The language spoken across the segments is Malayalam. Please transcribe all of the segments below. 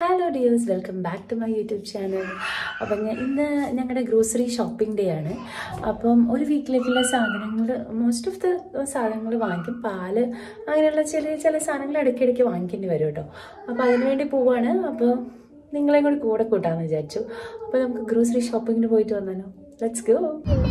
hello dears welcome back to my YouTube channel അപ്പം ഞാൻ ഇന്ന് ഞങ്ങളുടെ ഗ്രോസറി ഷോപ്പിംഗ് ഡേ ആണ് അപ്പം ഒരു വീക്കിലേക്കുള്ള സാധനങ്ങൾ മോസ്റ്റ് ഓഫ് ദ സാധനങ്ങൾ വാങ്ങിക്കും പാല് അങ്ങനെയുള്ള ചെറിയ ചില സാധനങ്ങൾ ഇടയ്ക്കിടയ്ക്ക് വാങ്ങിക്കേണ്ടി വരും കേട്ടോ അപ്പോൾ അതിനുവേണ്ടി പോവാണ് അപ്പോൾ നിങ്ങളെയും കൂടി കൂടെ കൂട്ടാമെന്ന് വിചാരിച്ചു അപ്പോൾ നമുക്ക് ഗ്രോസറി ഷോപ്പിങ്ങിന് പോയിട്ട് വന്നാലോ ലെറ്റ്സ് ഗോ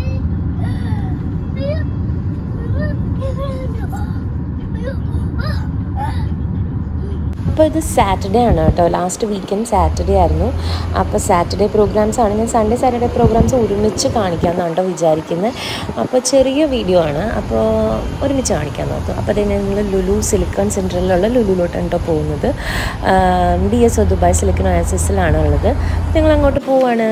അപ്പോൾ ഇത് സാറ്റർഡേ ആണ് കേട്ടോ ലാസ്റ്റ് വീക്കെൻഡ് സാറ്റർഡേ ആയിരുന്നു അപ്പോൾ സാറ്റർഡേ പ്രോഗ്രാംസ് ആണ് ഞാൻ സൺഡേ സാറ്റർഡേ പ്രോഗ്രാംസ് ഒരുമിച്ച് കാണിക്കാമെന്നാണ് കേട്ടോ വിചാരിക്കുന്നത് അപ്പോൾ ചെറിയ വീഡിയോ ആണ് അപ്പോൾ ഒരുമിച്ച് കാണിക്കാൻ നോക്കും അപ്പോൾ അതിന് നിങ്ങൾ ലുലു സിലിക്കൺ സെൻറ്ററിലുള്ള ലുലുലോട്ടാണ് കേട്ടോ പോകുന്നത് D S O Dubai silicon ഒയാസിസിലാണ് ഉള്ളത് നിങ്ങൾ അങ്ങോട്ട് പോവാണ്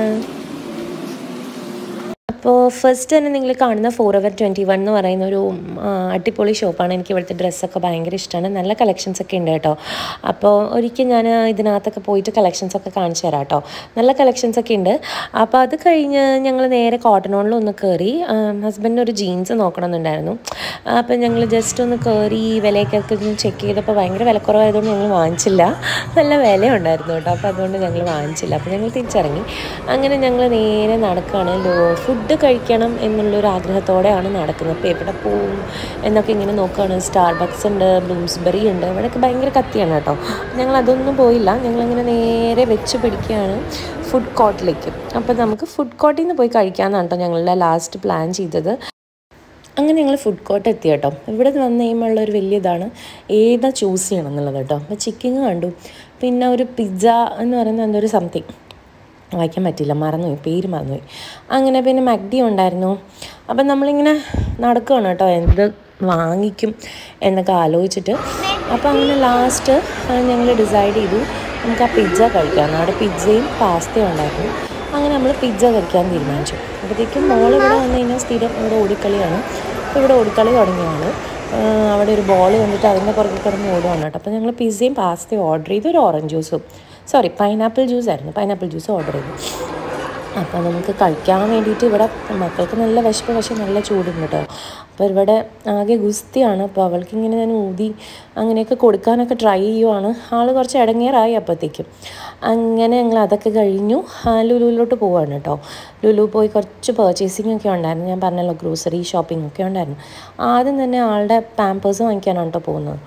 അപ്പോൾ ഫസ്റ്റ് തന്നെ നിങ്ങൾ കാണുന്ന ഫോർ അവർ ട്വൻറ്റി വൺ എന്ന് പറയുന്ന ഒരു ആ, അടിപൊളി ഷോപ്പാണ് എനിക്ക് ഇവിടുത്തെ ഡ്രസ്സൊക്കെ ഭയങ്കര ഇഷ്ടമാണ് നല്ല കളക്ഷൻസ് ഒക്കെ ഉണ്ട് കേട്ടോ അപ്പോൾ ഒരിക്കൽ ഞാൻ ഇതിനകത്തൊക്കെ പോയിട്ട് കളക്ഷൻസ് ഒക്കെ കാണിച്ചു തരാം കേട്ടോ നല്ല കളക്ഷൻസ് ഒക്കെ ഉണ്ട് അപ്പോൾ അത് കഴിഞ്ഞ് ഞങ്ങൾ നേരെ കോട്ടൺ ഓണിൽ ഒന്ന് കയറി ഹസ്ബൻഡിന് ഒരു ജീൻസ് നോക്കണമെന്നുണ്ടായിരുന്നു അപ്പോൾ ഞങ്ങൾ ജസ്റ്റ് ഒന്ന് കയറി വിലയൊക്കെ ചെക്ക് ചെയ്തപ്പോൾ ഭയങ്കര വിലക്കുറവായതുകൊണ്ട് ഞങ്ങൾ വാങ്ങിച്ചില്ല നല്ല വിലയുണ്ടായിരുന്നു കേട്ടോ അപ്പോൾ അതുകൊണ്ട് ഞങ്ങൾ വാങ്ങിച്ചില്ല അപ്പോൾ ഞങ്ങൾ തിരിച്ചിറങ്ങി അങ്ങനെ ഞങ്ങൾ നേരെ നടക്കുകയാണ് ഫുഡ് കഴിക്കണം എന്നുള്ളൊരു ആഗ്രഹത്തോടെയാണ് നടക്കുന്നത് അപ്പോൾ എവിടെ പോവും എന്നൊക്കെ ഇങ്ങനെ നോക്കുകയാണ് സ്റ്റാർബക്സ് ഉണ്ട് ബ്ലൂംസ്ബെറി ഉണ്ട് ഇവിടെയൊക്കെ ഭയങ്കര കത്തിയാണ് കേട്ടോ ഞങ്ങൾ അതൊന്നും പോയില്ല ഞങ്ങളങ്ങനെ നേരെ വെച്ച് പിടിക്കുകയാണ് ഫുഡ് കോർട്ടിലേക്ക് അപ്പോൾ നമുക്ക് ഫുഡ് കോർട്ടിൽ നിന്ന് പോയി കഴിക്കാമെന്നാണ് കേട്ടോ ഞങ്ങളുടെ ലാസ്റ്റ് പ്ലാൻ ചെയ്തത് അങ്ങനെ ഞങ്ങൾ ഫുഡ് കോർട്ട് എത്തി കേട്ടോ ഇവിടെ വന്ന് കഴിയുമ്പോൾ ഒരു വലിയ ഇതാണ് ഏതാ ചൂസ് ചെയ്യണം എന്നുള്ളത് കേട്ടോ അപ്പോൾ ചിക്കൻ കണ്ടു പിന്നെ ഒരു പിസ്സ എന്ന് പറയുന്നത് എന്തോ ഒരു സംതിങ് വായിക്കാൻ പറ്റില്ല മറന്നുപോയി പേര് മറന്നുപോയി അങ്ങനെ പിന്നെ മഗ്ഡി ഉണ്ടായിരുന്നു അപ്പം നമ്മളിങ്ങനെ നടക്കുകയാണ് കേട്ടോ എന്ത് വാങ്ങിക്കും എന്നൊക്കെ ആലോചിച്ചിട്ട് അപ്പോൾ അങ്ങനെ ലാസ്റ്റ് ഞങ്ങൾ ഡിസൈഡ് ചെയ്തു നമുക്ക് ആ പിസ്സ കഴിക്കാം അവിടെ പിസ്സയും പാസ്തയും ഉണ്ടായിരുന്നു അങ്ങനെ നമ്മൾ പിസ്സ കഴിക്കാൻ തീരുമാനിച്ചു അപ്പോഴത്തേക്കും മോൾ ഇവിടെ വന്നു കഴിഞ്ഞാൽ സ്ഥിരം ഇവിടെ ഓടിക്കളിയാണ് അപ്പോൾ ഇവിടെ ഓടിക്കളി തുടങ്ങിയാണ് ആഹ് അവിടെ ഒരു ബോൾ കണ്ടിട്ട് അതിൻ്റെ പുറകെ കിടന്ന് ഓടുവാണ് കേട്ടോ അപ്പോൾ ഞങ്ങൾ പിസ്സയും പാസ്തയും ഓർഡർ ചെയ്തു ഒരു ഓറഞ്ച് ജ്യൂസും സോറി പൈനാപ്പിൾ ജ്യൂസ് ആയിരുന്നു പൈനാപ്പിൾ ജ്യൂസ് ഓർഡർ ചെയ്തു അപ്പോൾ നമുക്ക് കഴിക്കാൻ വേണ്ടിയിട്ട് ഇവിടെ മക്കൾക്ക് നല്ല വിശപ്പ് പക്ഷേ നല്ല ചൂടുണ്ട് കേട്ടോ അപ്പോൾ ഇവിടെ ആകെ ഗുസ്തിയാണ് അപ്പോൾ അവൾക്ക് ഇങ്ങനെ ഞാൻ ഊതി അങ്ങനെയൊക്കെ കൊടുക്കാനൊക്കെ ട്രൈ ചെയ്യുവാണ് ആൾ കുറച്ച് ഇടങ്ങേറായി അപ്പോഴത്തേക്കും അങ്ങനെ ഞങ്ങൾ അതൊക്കെ കഴിഞ്ഞു ആ, ലുലുവിലോട്ട് പോവാണ് കേട്ടോ ലുലു പോയി കുറച്ച് പർച്ചേസിംഗ് ഒക്കെ ഉണ്ടായിരുന്നു ഞാൻ പറഞ്ഞല്ലോ ഗ്രോസറി ഷോപ്പിംഗ് ഒക്കെ ഉണ്ടായിരുന്നു ആദ്യം തന്നെ ആളുടെ പാമ്പേഴ്സ് വാങ്ങിക്കാനാണ് കേട്ടോ പോകുന്നത്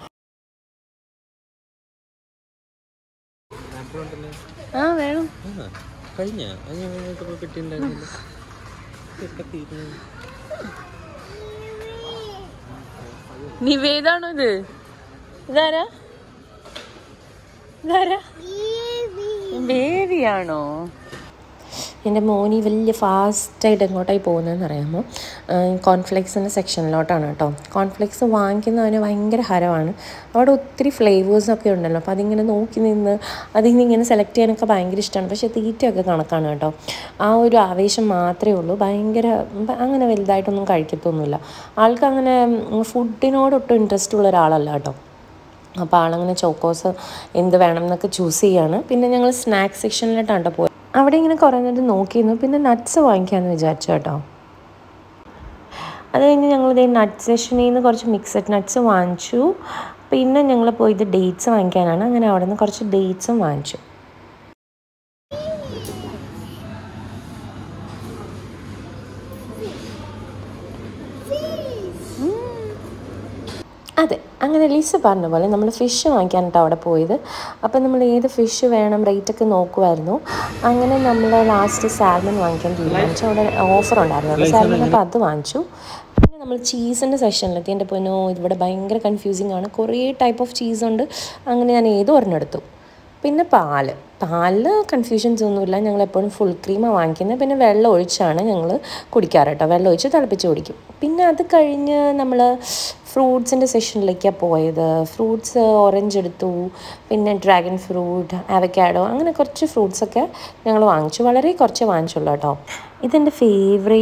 ആ വേണം കഴിഞ്ഞ അത് ഞങ്ങൾക്ക് കിട്ടിയിട്ടുണ്ടായിരുന്നില്ല ഇതൊക്കെ തീരുന്നു നിവേദാണോ ഇത് ഇതാരാ ഇതാരാ ബേബിയാണോ എൻ്റെ മോനി വലിയ ഫാസ്റ്റായിട്ട് എങ്ങോട്ടായി പോകുന്നതെന്ന് അറിയാമോ കോൺഫ്ലെക്സിൻ്റെ സെക്ഷനിലോട്ടാണ് കേട്ടോ കോൺഫ്ലെക്സ് വാങ്ങിക്കുന്നതിന് ഭയങ്കര ഹരമാണ് അവിടെ ഒത്തിരി ഫ്ലേവേഴ്സൊക്കെ ഉണ്ടല്ലോ അപ്പോൾ അതിങ്ങനെ നോക്കി നിന്ന് അതിൽ നിന്ന് ഇങ്ങനെ സെലക്ട് ചെയ്യാനൊക്കെ ഭയങ്കര ഇഷ്ടമാണ് പക്ഷേ തീറ്റയൊക്കെ കണക്കാണ് കേട്ടോ ആ ഒരു ആവേശം മാത്രമേ ഉള്ളൂ ഭയങ്കര ഭ- അങ്ങനെ വലുതായിട്ടൊന്നും കഴിക്കത്തൊന്നുമില്ല ആൾക്ക് അങ്ങനെ ഫുഡിനോടൊട്ടും ഇൻട്രസ്റ്റ് ഉള്ള ഒരാളല്ല കേട്ടോ അപ്പോൾ ആളങ്ങനെ ചോക്കോസ് എന്ത് വേണം എന്നൊക്കെ ചൂസ് ചെയ്യാണ് പിന്നെ ഞങ്ങൾ സ്നാക്സ് സെക്ഷനിലോട്ടാണ് കേട്ടോ പോയത് അവിടെ ഇങ്ങനെ കുറേ നേരം നോക്കിയിരുന്നു പിന്നെ നട്ട്സ് വാങ്ങിക്കാമെന്ന് വിചാരിച്ചു കേട്ടോ അത് കഴിഞ്ഞ് ഞങ്ങൾ ഇതേ നട്ട് സെഷനിൽ നിന്ന് കുറച്ച് മിക്സഡ് നട്ട്സ് വാങ്ങിച്ചു പിന്നെ ഞങ്ങൾ പോയത് ഡേറ്റ്സ് വാങ്ങിക്കാനാണ് അങ്ങനെ അവിടെ നിന്ന് കുറച്ച് ഡേറ്റ്സും വാങ്ങിച്ചു അതെ അങ്ങനെ ലിസ് പറഞ്ഞ പോലെ നമ്മൾ ഫിഷ് വാങ്ങിക്കാനായിട്ട് അവിടെ പോയത് അപ്പം നമ്മൾ ഏത് ഫിഷ് വേണം റേറ്റൊക്കെ നോക്കുമായിരുന്നു അങ്ങനെ നമ്മൾ ലാസ്റ്റ് സാൽമൺ വാങ്ങിക്കാൻ തീരുമാനിച്ചു അവിടെ ഓഫർ ഉണ്ടായിരുന്നു സാൽമൺ അപ്പോൾ അത് വാങ്ങിച്ചു പിന്നെ നമ്മൾ ചീസിൻ്റെ സെഷനിലെത്തി എൻ്റെ പൊന്നോ ഇവിടെ ഭയങ്കര കൺഫ്യൂസിങ് ആണ് കുറേ ടൈപ്പ് ഓഫ് ചീസ് ഉണ്ട് അങ്ങനെ ഞാൻ ഏതോ ഒരെണ്ണം എടുത്തു പിന്നെ പാല് പാലിൽ കൺഫ്യൂഷൻസ് ഒന്നുമില്ല ഞങ്ങൾ എപ്പോഴും ഫുൾ ക്രീമാണ് വാങ്ങിക്കുന്നത് പിന്നെ വെള്ളം ഒഴിച്ചാണ് ഞങ്ങൾ കുടിക്കാറ് കേട്ടോ വെള്ളം ഒഴിച്ച് തിളപ്പിച്ച് കുടിക്കും പിന്നെ അത് കഴിഞ്ഞ് നമ്മൾ ഫ്രൂട്ട്സിൻ്റെ സെഷനിലേക്കാണ് പോയത് ഫ്രൂട്ട്സ് ഓറഞ്ച് എടുത്തു പിന്നെ ഡ്രാഗൺ ഫ്രൂട്ട് അവക്കാഡോ അങ്ങനെ കുറച്ച് ഫ്രൂട്ട്സൊക്കെ ഞങ്ങൾ വാങ്ങിച്ചു വളരെ കുറച്ച് വാങ്ങിച്ചുള്ളൂ കേട്ടോ ഇതെൻ്റെ ഫേവറേറ്റ്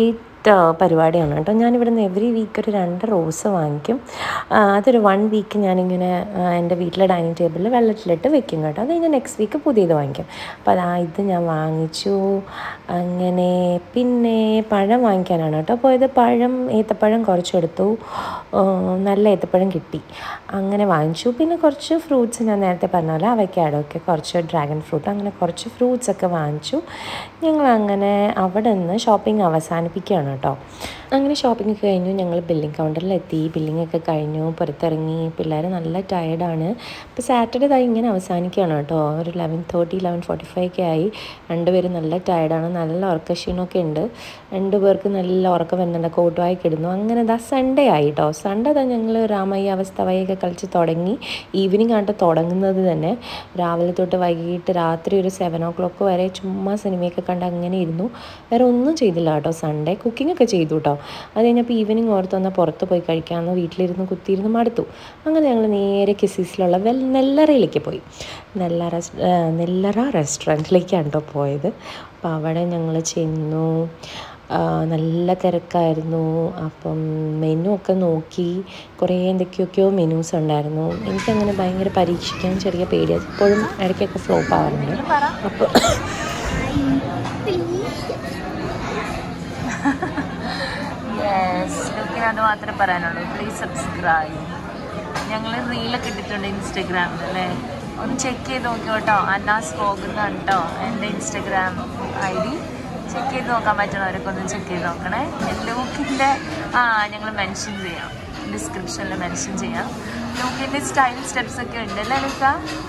പരിപാടിയാണ് കേട്ടോ ഞാനിവിടെ നിന്ന് എവറി വീക്ക് ഒരു രണ്ട് റോസ് വാങ്ങിക്കും ആ, അതൊരു വൺ വീക്ക് ഞാനിങ്ങനെ ആ, എൻ്റെ വീട്ടിലെ ഡൈനിങ് ടേബിളിൽ വെള്ളത്തിലിട്ട് വെക്കും കേട്ടോ അത് കഴിഞ്ഞ് നെക്സ്റ്റ് വീക്ക് പുതിയത് വാങ്ങിക്കും അപ്പോൾ അതാ ഇത് ഞാൻ വാങ്ങിച്ചു അങ്ങനെ പിന്നെ പഴം വാങ്ങിക്കാനാണ് കേട്ടോ പോയത് പഴം ഏത്തപ്പഴം കുറച്ചെടുത്തു ആ, നല്ല ഏത്തപ്പഴം കിട്ടി അങ്ങനെ വാങ്ങിച്ചു പിന്നെ കുറച്ച് ഫ്രൂട്ട്സ് ഞാൻ നേരത്തെ പറഞ്ഞ പോലെ അവയ്ക്കാടോ ഒക്കെ കുറച്ച് ഡ്രാഗൺ ഫ്രൂട്ട് അങ്ങനെ കുറച്ച് ഫ്രൂട്ട്സ് ഒക്കെ വാങ്ങിച്ചു ഞങ്ങൾ അങ്ങനെ അവിടെ നിന്ന് ഷോപ്പിംഗ് അവസാനിപ്പിക്കുകയാണ് കേട്ടോ അങ്ങനെ ഷോപ്പിംഗ് ഒക്കെ കഴിഞ്ഞു ഞങ്ങൾ ബില്ലിംഗ് കൗണ്ടറിലെത്തി ബില്ലിംഗ് ഒക്കെ കഴിഞ്ഞു പുറത്തിറങ്ങി പിള്ളേർ നല്ല ടയർഡാണ് ഇപ്പോൾ സാറ്റർഡേ തായി ഇങ്ങനെ അവസാനിക്കുകയാണ് കേട്ടോ ഒരു eleven thirty eleven forty five ഒക്കെ ആയി രണ്ടുപേരും നല്ല ടയർഡാണ് നല്ല ഉറക്കക്ഷീണമൊക്കെ ഉണ്ട് രണ്ടുപേർക്ക് നല്ല ഉറക്കം വരുന്നുണ്ട് കോട്ട് വായിക്ക് ഇടുന്നു അങ്ങനെ ദാ സൺഡേ ആയി കേട്ടോ സൺഡേ താ ഞങ്ങൾ രാമയ്യ അവസ്ഥവയൊക്കെ കളിച്ച് തുടങ്ങി ഈവനിങ് ആയിട്ട് തുടങ്ങുന്നത് തന്നെ രാവിലെ തൊട്ട് വൈകിട്ട് രാത്രി ഒരു സെവൻ ഓ ക്ലോക്ക് വരെ ചുമ്മാ സിനിമയൊക്കെ കണ്ട് അങ്ങനെ ഇരുന്നു വേറെ ഒന്നും ചെയ്തില്ല കേട്ടോ സൺഡേ കുക്കിംഗ് ഒക്കെ ചെയ്തു കേട്ടോ അത് കഴിഞ്ഞപ്പോൾ ഈവനിങ് ഓർത്ത് വന്നാൽ പുറത്ത് പോയി കഴിക്കാമെന്ന് വീട്ടിലിരുന്ന് കുത്തിയിരുന്ന് മടുത്തു അങ്ങനെ ഞങ്ങൾ നേരെ കിസിസിലുള്ള വെൽ നെല്ലറയിലേക്ക് പോയി നെല്ലറ ആ, നെല്ലറ റെസ്റ്റോറൻറ്റിലേക്കാണ് കേട്ടോ പോയത് അപ്പോൾ അവിടെ ഞങ്ങൾ ചെന്നു ആ, നല്ല തിരക്കായിരുന്നു അപ്പം മെനു ഒക്കെ നോക്കി കുറേ എന്തൊക്കെയൊക്കെയോ മെനൂസ് ഉണ്ടായിരുന്നു എനിക്കങ്ങനെ ഭയങ്കര പരീക്ഷിക്കാൻ ചെറിയ പേടിയാണ് എപ്പോഴും ഇടയ്ക്കൊക്കെ ഫ്ലോപ്പ് ആവാറുണ്ട് അപ്പോൾ യെസ് ലുക്കിന് അത് മാത്രമേ പറയാനുള്ളൂ പ്ലീസ് സബ്സ്ക്രൈബ് ഞങ്ങൾ റീലൊക്കെ ഇട്ടിട്ടുണ്ട് ഇൻസ്റ്റഗ്രാമിൽ അല്ലേ ഒന്ന് ചെക്ക് ചെയ്ത് നോക്കി കേട്ടോ അന്നാസ് പോകുന്നതാണ് കേട്ടോ എൻ്റെ ഇൻസ്റ്റഗ്രാം ഐ ഡി ചെക്ക് ചെയ്ത് നോക്കാൻ പറ്റുന്നവരൊക്കെ ഒന്ന് ചെക്ക് ചെയ്ത് നോക്കണേ ലൂക്കിൻ്റെ ആ ഞങ്ങൾ മെൻഷൻ ചെയ്യാം ഡിസ്ക്രിപ്ഷനിൽ മെൻഷൻ ചെയ്യാം ലൂക്കിൻ്റെ സ്റ്റൈൽ സ്റ്റെപ്സ് ഒക്കെ ഉണ്ട് അല്ലേ ലുക്ക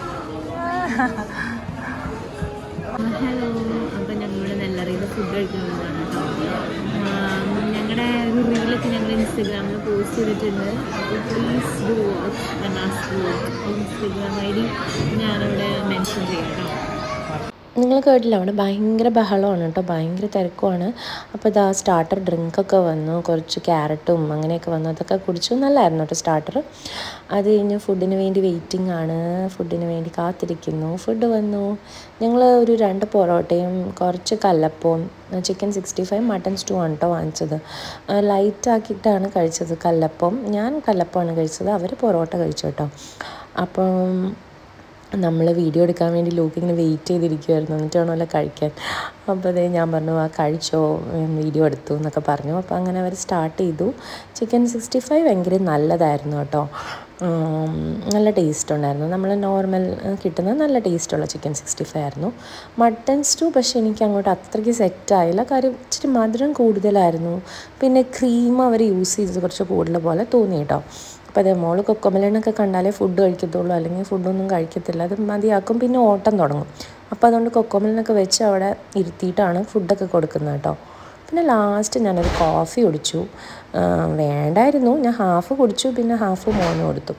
ഹലോ അപ്പം ഞങ്ങളുടെ നെല്ലറയിൽ ഫുഡ് കഴിക്കുന്നതാണ് കേട്ടോ ഞങ്ങളുടെ ഒരു റീലൊക്കെ ഞങ്ങൾ ഇൻസ്റ്റഗ്രാമിൽ പോസ്റ്റ് ചെയ്തിട്ടുണ്ട് അപ്പോൾ please do watch Anas Instagram ID ഡി ഞാനവിടെ മെൻഷൻ ചെയ്യാം കേട്ടോ നിങ്ങൾ കേട്ടില്ല അവിടെ ഭയങ്കര ബഹളമാണ് കേട്ടോ ഭയങ്കര തിരക്കുമാണ് അപ്പോൾ ഇതാ സ്റ്റാർട്ടർ ഡ്രിങ്കൊക്കെ വന്നു കുറച്ച് ക്യാരറ്റും അങ്ങനെയൊക്കെ വന്നു അതൊക്കെ കുടിച്ചു നല്ലായിരുന്നു കേട്ടോ സ്റ്റാർട്ടർ അത് കഴിഞ്ഞ് ഫുഡിന് വേണ്ടി വെയിറ്റിംഗ് ആണ് ഫുഡിന് വേണ്ടി കാത്തിരിക്കുന്നു ഫുഡ് വന്നു ഞങ്ങൾ ഒരു രണ്ട് പൊറോട്ടയും കുറച്ച് കല്ലപ്പവും chicken sixty five mutton stew ആണ് കേട്ടോ വാങ്ങിച്ചത് ലൈറ്റ് ആക്കിയിട്ടാണ് കഴിച്ചത് കല്ലപ്പം ഞാൻ കല്ലപ്പമാണ് കഴിച്ചത് അവർ പൊറോട്ട കഴിച്ചു കേട്ടോ അപ്പം നമ്മൾ വീഡിയോ എടുക്കാൻ വേണ്ടി ലൂക്ക് ഇങ്ങനെ വെയിറ്റ് ചെയ്തിരിക്കുമായിരുന്നു എന്നിട്ട് വേണമല്ലോ കഴിക്കാൻ അപ്പോൾ അതേ ഞാൻ പറഞ്ഞു ആ കഴിച്ചോ ഉം, വീഡിയോ എടുത്തു എന്നൊക്കെ പറഞ്ഞു അപ്പോൾ അങ്ങനെ അവർ സ്റ്റാർട്ട് ചെയ്തു ചിക്കൻ സിക്സ്റ്റി ഫൈവ് ഭയങ്കര നല്ലതായിരുന്നു കേട്ടോ ഉം, നല്ല ടേസ്റ്റ് ഉണ്ടായിരുന്നു നമ്മൾ നോർമൽ കിട്ടുന്ന നല്ല ടേസ്റ്റുള്ള ചിക്കൻ സിക്സ്റ്റി ഫൈവ് ആയിരുന്നു മട്ടൻ സ്റ്റൂ പക്ഷേ എനിക്ക് അങ്ങോട്ട് അത്രയ്ക്ക് സെറ്റായില്ല കാര്യം ഇച്ചിരി മധുരം കൂടുതലായിരുന്നു പിന്നെ ക്രീം അവർ യൂസ് ചെയ്തത് കുറച്ച് കൂടുതൽ പോലെ തോന്നി കേട്ടോ അപ്പോൾ അതേ മോള് കൊക്കമലനൊക്കെ കണ്ടാലേ ഫുഡ് കഴിക്കത്തുള്ളൂ അല്ലെങ്കിൽ ഫുഡൊന്നും കഴിക്കത്തില്ല അത് മതിയാക്കും പിന്നെ ഓട്ടം തുടങ്ങും അപ്പോൾ അതുകൊണ്ട് കൊക്കോമലനൊക്കെ വെച്ച് അവിടെ ഇരുത്തിയിട്ടാണ് ഫുഡൊക്കെ കൊടുക്കുന്നത് കേട്ടോ പിന്നെ ലാസ്റ്റ് ഞാനൊരു കോഫി കുടിച്ചു ആ, വേണ്ടായിരുന്നു ഞാൻ ഹാഫ് കുടിച്ചു പിന്നെ ഹാഫ് മോന് കൊടുത്തു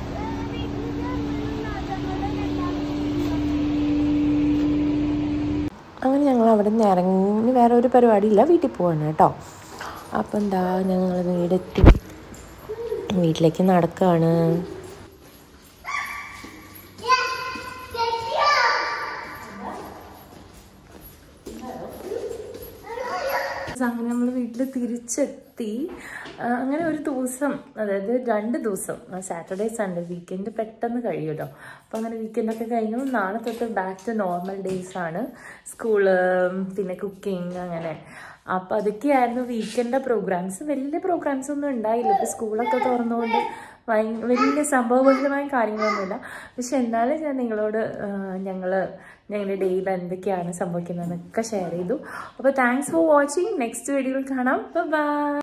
അങ്ങനെ ഞങ്ങൾ അവിടെ നിന്ന് ഇറങ്ങി വേറെ ഒരു പരിപാടിയില്ല വീട്ടിൽ പോവാണ് കേട്ടോ അപ്പം എന്താ ഞങ്ങൾ വീടെത്തി വീട്ടിലേക്ക് നടക്കുകയാണ് അങ്ങനെ നമ്മൾ വീട്ടിൽ തിരിച്ചെത്തി ആ, അങ്ങനെ ഒരു ദിവസം അതായത് രണ്ട് ദിവസം സാറ്റർഡേ സൺഡേ വീക്കെൻഡ് പെട്ടെന്ന് കഴിയുമല്ലോ അപ്പം അങ്ങനെ വീക്കെൻഡൊക്കെ കഴിഞ്ഞു നാളെ തൊട്ട് ബാക്ക് ടു നോർമൽ ഡേയ്സ് ആണ് സ്കൂള് പിന്നെ കുക്കിംഗ് അങ്ങനെ അപ്പം അതൊക്കെയായിരുന്നു വീക്കെൻഡ് പ്രോഗ്രാംസ് വലിയ പ്രോഗ്രാംസ് ഒന്നും ഉണ്ടായില്ല ഇപ്പം സ്കൂളൊക്കെ തുറന്നുകൊണ്ട് ഭയ- വലിയ സംഭവബഹുലമായ കാര്യങ്ങളൊന്നുമില്ല പക്ഷെ എന്നാലും ഞാൻ നിങ്ങളോട് ഞങ്ങൾ ഞങ്ങളുടെ ഡേയിൽ എന്തൊക്കെയാണ് സംഭവിക്കുന്നതെന്നൊക്കെ ഷെയർ ചെയ്തു അപ്പോൾ താങ്ക്സ് ഫോർ വാച്ചിങ് നെക്സ്റ്റ് വീഡിയോയിൽ കാണാം ബൈ